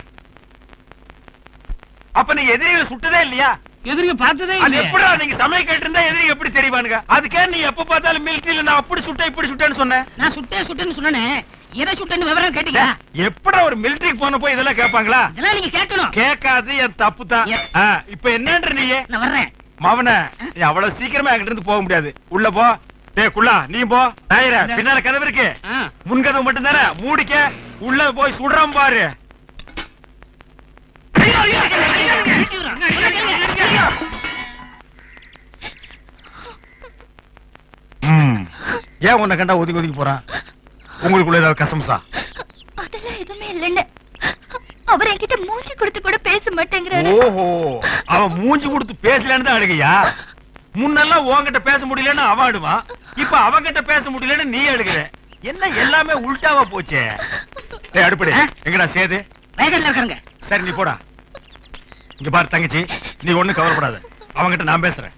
அப்ப நீங்க எதிரிகளை சுட்டதே இல்லையா எதிரிங்க பார்த்ததே அது இல்லையே எப்படிடா நீங்க சமயம் கேட்டு இருந்தா எதிரி எப்படி தெரியுவானுங்க அதுக்கே நீ எப்ப பார்த்தாலும் மிலிட்டரியில நான் அப்படி சுட்டேன் இப்படி சுட்டேன்னு சொன்னேன் நான் சுட்டேன் சுட்டேன்னு சொன்னேனே எதை சுட்டேன்னு விவரம் கேட்டீங்களா எப்படா ஒரு மிலிட்டரிக்கு போன போய் இதெல்லாம் கேட்பாங்களா இதெல்லாம் நீங்க கேட்கணும் கேட்காது என் தப்பு தான் Yes. இப்ப என்னன்ற நீயே நான் வர்றேன் மவன நீ அவ்வளவு சீக்கிரமா என்கிட்ட இருந்து போக முடியாது உள்ள போ டேய் குள்ளா நீ போ நாயர பின்னால கதவு இருக்கு ஆ. முன்கதவு மட்டும் தானே மூடிக்க உள்ள போய் சுடுறான் பாரு ஐயோ, ஐயோ, ஐயோ, ஐயோ, ஐயோ. ம். ஏன் உன்னை கண்டா ஒதுங்கி ஒதுங்கி போறான் உங்களுக்குள்ள ஏதாவது கசம்சா அதெல்லாம் எதுவுமே இல்லைன்னு அவர் என்கிட்ட மூஞ்சி கொடுத்து கூட பேச மாட்டேங்கிறாரு ஓஹோ அவன் மூஞ்சி கொடுத்து பேசலன்னு தான் அழுகையா முன்னெல்லாம் உன்கிட்ட பேச முடியலன்னு அவன் அழுவான் இப்ப அவன்கிட்ட பேச முடியலன்னு நீ அழுகுற என்ன எல்லாமே உல்டாவா போச்சே டேய் அடுப்படி ஆ? எங்கடா சேது வேகன்ல இருக்காங்க சரி நீ போடா இங்க பாரு தங்கச்சி நீ ஒண்ணு கவலைப்படாத அவன்கிட்ட நான் பேசுறேன்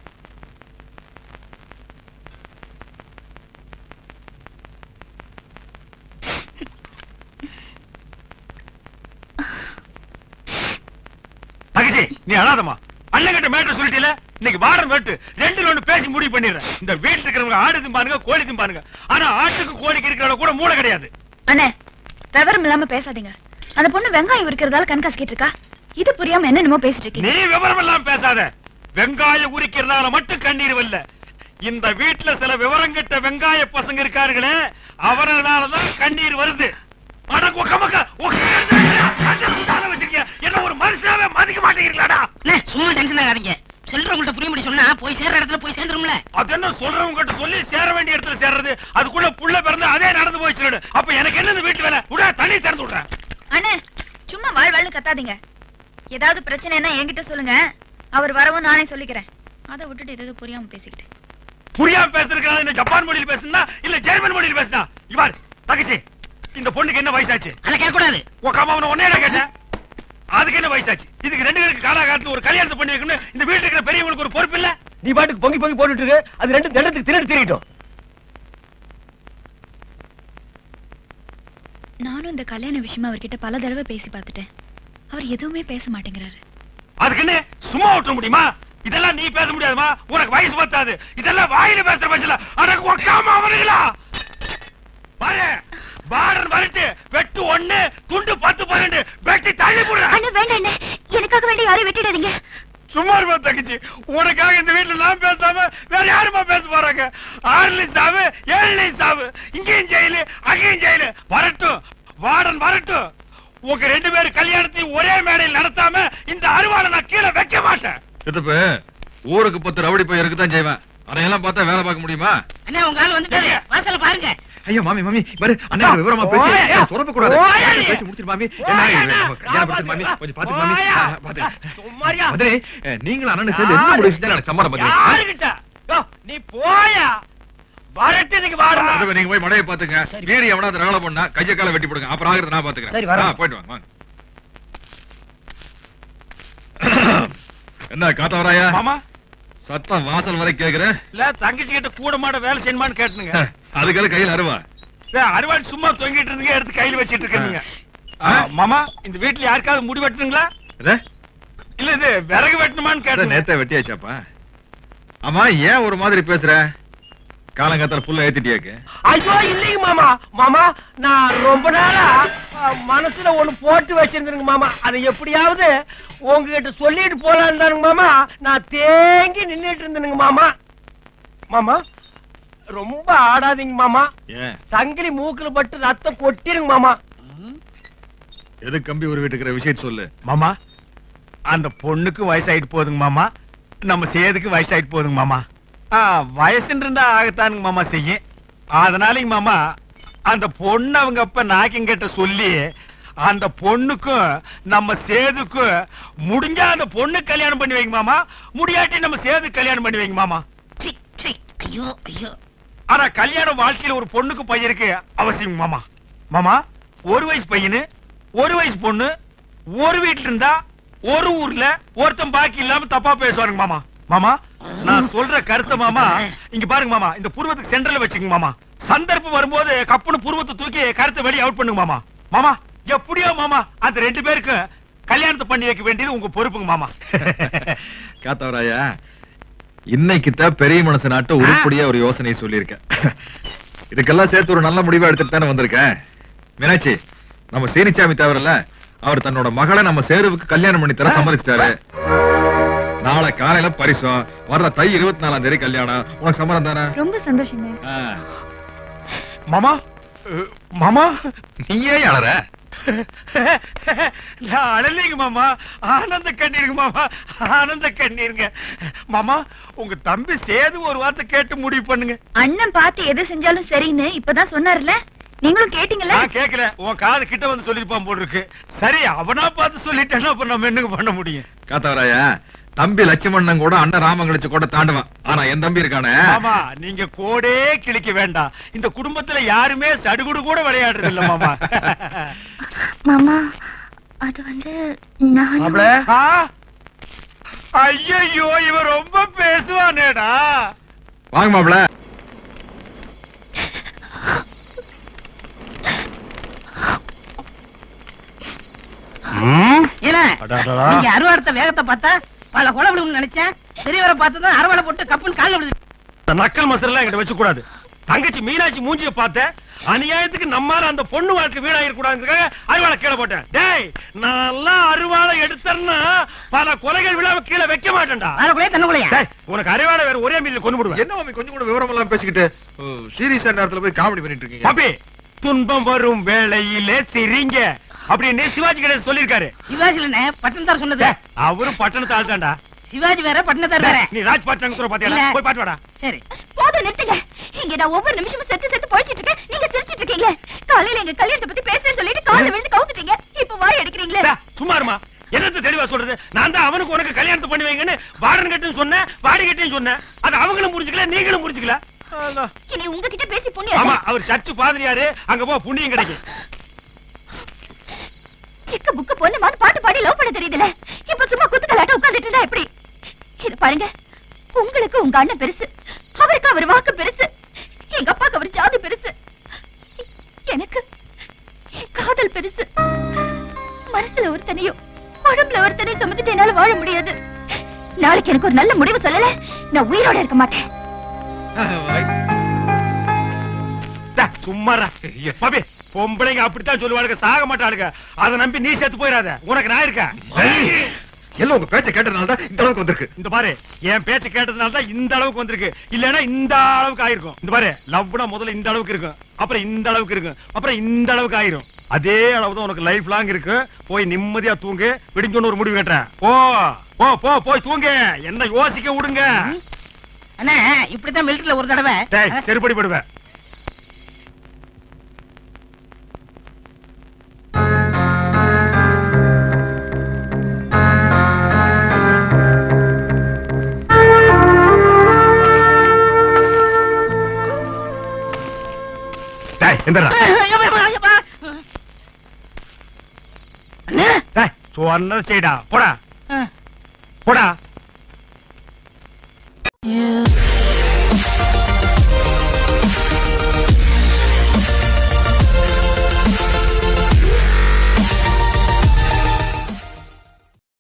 தங்கச்சி நீ அழாதம்மா அண்ணன் கிட்ட மேட்டர் சொல்லிட்டீல இன்னைக்கு வாரம் வேட்டு ரெண்டு ஒண்ணு பேசி முடிவு பண்ணிடுறேன் இந்த வீட்டுல இருக்கிறவங்க ஆடு திம்பானுங்க கோழி திம்பானுங்க ஆனா ஆட்டுக்கு கோழிக்கு இருக்கிறவங்க கூட மூளை கிடையாது அண்ணே விவரம் இல்லாம பேசாதீங்க அந்த பொண்ணு வெங்காயம் இருக்கிறதால கண்காசிக்கிட்டு இருக்கா இது புரியாம என்னென்னமோ பேசிட்டு இருக்கீங்க நீ விவரம் எல்லாம் பேசாத வெங்காயம் உரிக்கிறதால மட்டும் கண்ணீர் வரல இந்த வீட்டுல சில விவரம் கெட்ட வெங்காய பசங்க இருக்காருங்களே அவர்களாலதான் கண்ணீர் வருது அட கொக்க மக்க, உக்காந்து அந்த குண்டால வச்சிருக்கீங்க. என்ன ஒரு மனுஷனாவே மதிக்க மாட்டேங்கிறீங்களாடா அண்ணே, சும்மா டென்ஷன் ஆகாதீங்க சொல்றவங்கள்ட்ட புரிய முடியும் சொன்னா போய் சேர்ற இடத்துல போய் சேர்ந்துரும்ல அது என்ன சொல்றவங்க கிட்ட சொல்லி சேர வேண்டிய இடத்துல சேர்றது அதுக்குள்ள புள்ள பிறந்து அதே நடந்து போய் சொல்லிடு அப்ப எனக்கு என்ன இந்த வீட்டு வேலை விட தண்ணி திறந்து விடுறேன் அண்ணே சும்மா வாழ் வாழ்னு கத்தாதீங்க ஏதாவது பிரச்சனைன்னா என்கிட்ட சொல்லுங்க அவர் வரவும் நானே சொல்லிக்கிறேன் அதை விட்டுட்டு இது எதுவும் புரியாம பேசிக்கிட்டு புரியாம பேசுறதுக்கு இந்த ஜப்பான் மொழியில் பேசுனா இல்ல ஜெர்மன் மொழியில் பேசுனா இவார் தங்கச்சி இந்த பொண்ணுக்கு என்ன வயசாச்சு அதை கேட்க கூடாது உங்க அம்மா அவனை ஒன்னே கேட்டேன் அதுக்கு என்ன வயசாச்சு இதுக்கு ரெண்டு பேருக்கு காலாகாலத்துல ஒரு கல்யாணத்தை பண்ணி வைக்கணும் இந்த வீட்டுல இருக்கிற பெரியவங்களுக்கு ஒரு பொறுப்பு இல்ல நீ பாட்டுக்கு பொங்கி பொங்கி போட்டுட்டு இருக்கு அது ரெண்டு தண்டத்துக்கு திருட்டு திரிட்டோம் நானும் இந்த கல்யாண விஷயமா அவர்கிட்ட பல தடவை பேசி பார்த்துட்டேன் அவர் எதுவுமே பேச மாட்டேங்கிறாரு அதுக்கு என்ன சும்மா விட்டுற முடியுமா இதெல்லாம் நீ பேச முடியாதுமா உனக்கு வயசு பத்தாது இதெல்லாம் வாயில பேசுற பட்சல அடக்கு உக்காம அவனுங்களா பாரு பாரன் வரட்டு வெட்டு ஒண்ணு துண்டு பத்து பன்னெண்டு வெட்டி தள்ளி போடுற அண்ணா வேண்டாம் அண்ணே எனக்காக வேண்டி யாரையும் விட்டுடாதீங்க சும்மா இருப்பா தங்கச்சி உனக்காக இந்த வீட்டுல நான் பேசாம வேற யாருமா பேச போறாங்க ஆறுலையும் சாவு ஏழுலையும் சாவு இங்கேயும் ஜெயிலு அங்கேயும் ஜெயிலு வரட்டும் வார்டன் வரட்டும் உங்க ரெண்டு பேரும் கல்யாணத்தையும் ஒரே மேடையில் நடத்தாம இந்த அருவாளை நான் கீழே வைக்க மாட்டேன் சித்தப்பு ஊருக்கு பத்து ரவுடி போய் இருக்குதான் செய்வேன் அதையெல்லாம் பார்த்தா வேலை பார்க்க முடியுமா அண்ணா உங்க ஆள் வந்துட்டாரு வாசல்ல பாருங்க ஐயோ மாமி மாமி பாரு அண்ணா விவரமா பேசி ஓயா. சொரப்ப கூடாது ஓயா நீ. பேசி முடிச்சிரு மாமி ஓயா என்ன, அண்ணா. நம்ம கல்யாணம் படுத்து மாமி கொஞ்சம் பாத்து மாமி ஓயா. ஆ, பாத்து சும்மாரியா? மதுரை அஹ், நீங்களும் அண்ணன் சேர்ந்து என்ன முடிவு செஞ்சா எனக்கு சம்மரம் மதுரை ஆ? யாருகிட்ட யோ, நீ போயா வரட்டு நீங்க வாடா மதுரை, நீங்க போய் மடையை பாத்துங்க மீறி எவனாவது ரகலை பண்ணா கைய கால வெட்டி போடுங்க அப்புறம் ஆகுறது நான் சரி, பாத்துக்கிறேன் வரோம். ஆ, போயிட்டு வாங்க வாங்க. என்ன காத்தவராயா மாமா சத்தம் வாசல் வரை கேக்குறேன் இல்ல தங்கச்சி கிட்ட கூட மாட வேலை செய்யணுமான்னு கேட்டுனுங்க அதுக்காக கையில அருவா அறுவாள் சும்மா தொங்கிட்டு இருந்தீங்க எடுத்து கையில வச்சிட்டு இருக்கீங்க ஆ. மாமா இந்த வீட்டுல யாருக்காவது முடி வெட்டுங்களா இதே, இல்ல இது விறகு வெட்டணுமான்னு இதை கேட்டேன் நேத்தே வெட்டியாச்சாப்பா ஆமா ஏன் ஒரு மாதிரி பேசுற காலங்காத்தால புல்ல ஏத்திட்டியாக்கு ஐயோ இல்லைங்க மாமா மாமா நான் ரொம்ப நாளா அஹ், மனசுல ஒண்ணு போட்டு வச்சிருந்தேங்க மாமா அதை எப்படியாவது உங்ககிட்ட சொல்லிட்டு போலான்னு தானுங்க மாமா நான் தேங்கி நின்னுட்டு இருந்தேனுங்க மாமா மாமா ரொம்ப ஆடாதீங்க மாமா ஏன் சங்கிலி மூக்குல பட்டு ரத்தம் கொட்டிருங்க மாமா எது கம்பி ஒரு வீட்டுக்கிற விஷயம் சொல்லு மாமா அந்த பொண்ணுக்கு வயசாயிட்டு போகுதுங்க மாமா நம்ம சேதுக்கு வயசாயிட்டு போகுதுங்க மாமா ஆ, வயசுன்னு இருந்தா ஆகத்தானுங்க மாமா செய்யும் அதனாலங்க மாமா அந்த பொண்ணு அவங்க அப்ப நாக்கிங்கிட்ட சொல்லி அந்த பொண்ணுக்கும் நம்ம சேதுக்கும் முடிஞ்சா அந்த பொண்ணு கல்யாணம் பண்ணி வைங்க மாமா முடியாட்டி நம்ம சேது கல்யாணம் பண்ணி வைங்க மாமா சீ, சீ. ஐயோ ஐயோ ஆனா கல்யாணம் வாழ்க்கையில ஒரு பொண்ணுக்கு பையனுக்கு அவசியம் மாமா மாமா ஒரு வயசு பையனு ஒரு வயசு பொண்ணு ஒரு வீட்டுல இருந்தா ஒரு ஊர்ல ஒருத்தன் பாக்கி இல்லாம தப்பா பேசுவாருங்க மாமா மாமா நான் சொல்ற கருத்தை மாமா இங்க பாருங்க மாமா இந்த புருவத்துக்கு சென்டர்ல வச்சுங்க மாமா சந்தர்ப்பம் வரும்போது கப்புன்னு புருவத்தை தூக்கி கருத்தை வெளியே அவுட் பண்ணுங்க மாமா மாமா எப்படியோ மாமா அந்த ரெண்டு பேருக்கும் கல்யாணத்தை பண்ணி வைக்க வேண்டியது உங்க பொறுப்புங்க மாமா காத்தவராயா இன்னைக்கு தான் பெரிய மனசு நாட்டு உருப்படியா ஒரு யோசனையை சொல்லியிருக்கேன் இதுக்கெல்லாம் சேர்த்து ஒரு நல்ல முடிவா எடுத்துட்டு தானே வந்திருக்கேன் மீனாட்சி நம்ம சீனிச்சாமி தவிரல அவர் தன்னோட மகளை நம்ம சேருவுக்கு கல்யாணம் பண்ணி தர சம்மதிச்சிட்டாரு நாளை காலையில பரிசம் வர்ற தை இருபத்தி நாலாம் தேதி கல்யாணம் உனக்கு சம்மதம் தானே ரொம்ப சந்தோஷங்க ஆ. மாமா அஹ், மாமா நீ ஏன் அழற நான் அழலைங்க மாமா ஆனந்த கண்ணீருங்க மாமா ஆனந்த கண்ணீருங்க மாமா உங்க தம்பி சேது ஒரு வார்த்தை கேட்டு முடிவு பண்ணுங்க அண்ணன் பார்த்து எது செஞ்சாலும் சரின்னு இப்பதான் சொன்னார்ல நீங்களும் கேட்டீங்கல்ல நான் கேட்கல உன் காது கிட்ட வந்து சொல்லிருப்பான் போல இருக்கு சரி அவனா பார்த்து சொல்லிட்டேன்னா அப்ப நம்ம என்னங்க பண்ண முடியும் காத்தவராயா தம்பி லட்சுமணன் கூட அண்ணன் ராமங்களிச்சு கூட தாண்டுவான் ஆனா என் தம்பி இருக்கானே மாமா நீங்க கோடே கிழிக்க வேண்டாம் இந்த குடும்பத்துல யாருமே சடுகுடு கூட விளையாடுறது இல்ல மாமா மாமா அது வந்து நான் மாப்பிள ஐயோ இவன் ரொம்ப பேசுவானேடா வாங்க மாப்பிள ஏல அடாடா. நீங்க அறுவாடத்த வேகத்தை பார்த்தா பல கொலை விழுவும்னு நினைச்சேன் பெரியவரை பார்த்து தான் அறுவாடை போட்டு கப்புன்னு கால்ல விழுது இந்த நக்கல் மசரெல்லாம் என்கிட்ட வச்சு கூடாது தங்கச்சி மீனாட்சி மூஞ்சிய பார்த்த அநியாயத்துக்கு நம்மால அந்த பொண்ணு வாழ்க்கை வீணாயிர கூடாதுக்காக அருவாளை கீழே போட்டேன் டேய் நான் அருவாளை எடுத்தேன்னா பல கொலைகள் விழாம கீழே வைக்க மாட்டேன்டா வரக்குள்ளே தண்ணுக்குள்ளையா டேய், உனக்கு அருவாளை வேற ஒரே மீதில் கொண்டு விடுவேன் என்ன மாமி கொஞ்சம் கூட விவரம் எல்லாம் பேசிக்கிட்டு சீரியஸா நேரத்துல போய் காமெடி பண்ணிட்டு இருக்கீங்க தம்பி துன்பம் வரும் வேளையிலே சிரிங்க அப்படின்னு சிவாஜி கணேசன் சொல்லிருக்காரு சிவாஜில பட்டணத்தார் சொன்னது டேய், அவரும் பட்டணத்து ஆள்தான்டா சிவாஜி வேற பட்டணத்தார் வேற நீ ராஜ் பட்டணத்துல பாத்தியா இல்ல. போய் பாத்து வாடா சரி போதும் நிறுத்துங்க இங்க நான் ஒவ்வொரு நிமிஷமும் செத்து செத்து போயிட்டு இருக்கேன் நீங்க சிரிச்சிட்டு இருக்கீங்க காலையில எங்க கல்யாணத்தை பத்தி பேசுறேன்னு சொல்லிட்டு காலைல விழுந்து கவுத்துட்டீங்க இப்ப வாய் அடிக்கிறீங்களே டேய், சும்மா இருமா என்னத்த தெளிவா சொல்றது நான் தான் அவனுக்கு உனக்கு கல்யாணத்தை பண்ணி வைங்கன்னு வாடன் கட்டுன்னு சொன்னேன் வாடி கட்டுன்னு சொன்னேன் அது அவங்களும் புரிஞ்சுக்கல நீங்களும் புரிஞ்சுக்கல அதான். இனி உங்ககிட்ட பேசி ஆமா புண்ணியம் அவர் சர்ச்சு பாதிரியாரு அங்க போ புண்ணியம் கிடைக்கும் சிக்க புக்கு பொண்ணு மாதிரி பாட்டு பாடி லவ் பண்ண தெரியுதுல இப்ப சும்மா குத்து கலாட்ட உட்கார்ந்துட்டு இருந்தா எப்படி இது பாருங்க உங்களுக்கு உங்க அண்ணன் பெருசு அவருக்கு அவர் வாக்கு பெருசு எங்க அப்பாக்கு அவர் ஜாதி பெருசு எனக்கு என் காதல் பெருசு மனசுல ஒருத்தனையும் உடம்புல ஒருத்தனையும் சுமந்துட்டு என்னால வாழ முடியாது நாளைக்கு எனக்கு ஒரு நல்ல முடிவு சொல்லல நான் உயிரோட இருக்க மாட்டேன் டா, சும்மாடா பாபி பொம்பளைங்க அப்படித்தான் சொல்லுவாளுங்க சாக மாட்டாளுங்க அதை நம்பி நீ செத்து போயிடாத உனக்கு நான் இருக்கேன் எல்லாம் உங்க பேச்ச கேட்டதுனால தான் இந்த அளவுக்கு வந்திருக்கு இந்த பாரு என் பேச்சு கேட்டதுனால தான் இந்த அளவுக்கு வந்திருக்கு இல்லனா இந்த அளவுக்கு ஆயிருக்கும் இந்த பாரு லவ்னா முதல்ல இந்த அளவுக்கு இருக்கும் அப்புறம் இந்த அளவுக்கு இருக்கும் அப்புறம் இந்த அளவுக்கு ஆயிரும் அதே அளவு தான் உனக்கு லைஃப் லாங் இருக்கு போய் நிம்மதியா தூங்கு விடிஞ்சோன்னு ஒரு முடிவு கட்டுறேன் போ போ போ போய் தூங்கு என்ன யோசிக்க விடுங்க அண்ணா இப்படித்தான் மிலிட்டரியில ஒரு தடவை டேய், செருப்படி படுவேன் டேய், எந்திரா. அண்ணா டேய், சொன்னதை செய்டா போடா போடா